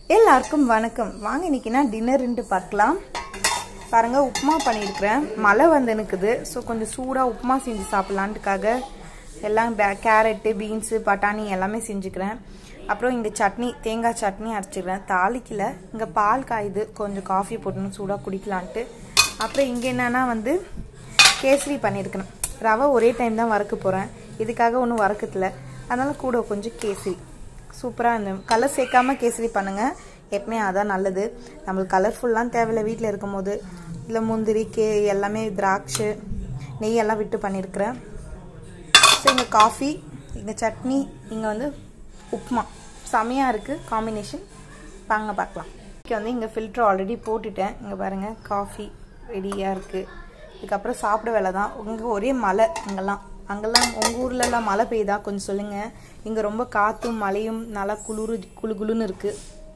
எல்லாருக்கும் வணக்கம் வாங்க இன்னைக்கு நான் டின்னர்ன்ட்டு பார்க்கலாம் பாருங்க உப்புமா பண்ணியிருக்கிறேன் மழை வந்து எனக்குது ஸோ கொஞ்சம் சூடாக உப்புமா செஞ்சு சாப்பிட்லான்ட்டுக்காக எல்லாம் பே கேரட்டு பீன்ஸு பட்டாணி எல்லாமே செஞ்சுக்கிறேன் அப்புறம் இங்கே சட்னி தேங்காய் சட்னி அரைச்சிக்கிறேன் தாளிக்கல இங்கே பால் காயுது கொஞ்சம் காஃபி போட்டுன்னு சூடாக குடிக்கலான்ட்டு அப்புறம் இங்கே என்னன்னா வந்து கேசரி பண்ணியிருக்கிறேன் ரவை ஒரே டைம் தான் வறுக்க போகிறேன் இதுக்காக ஒன்றும் வறுக்கத்தில் அதனால் கூட கொஞ்சம் கேசரி சூப்பராக இந்த கலர் சேர்க்காம கேசரி பண்ணுங்கள் எப்பவுமே அதான் நல்லது நம்மளுக்கு கலர்ஃபுல்லாம் தேவையில்லை வீட்டில் இருக்கும் போது இல்லை முந்திரி கே எல்லாமே திராட்சை நெய் எல்லாம் விட்டு பண்ணியிருக்கிறேன் ஸோ இங்கே காஃபி இங்கே சட்னி இங்கே வந்து உப்புமா செமையாக இருக்குது காம்பினேஷன் வாங்க பார்க்கலாம் இங்கே வந்து இங்கே ஃபில்ட்ரு ஆல்ரெடி போட்டுட்டேன் இங்கே பாருங்கள் காஃபி ரெடியாக இருக்குது இதுக்கப்புறம் சாப்பிட வேலை தான் இங்கே ஒரே மழை இங்கெல்லாம் அங்கெல்லாம் உங்கள் ஊர்லலாம் மழை பெய்யுதா கொஞ்சம் சொல்லுங்கள் இங்கே ரொம்ப காற்றும் மழையும் நல்லா குளிர் குளு குளுன்னு இருக்குது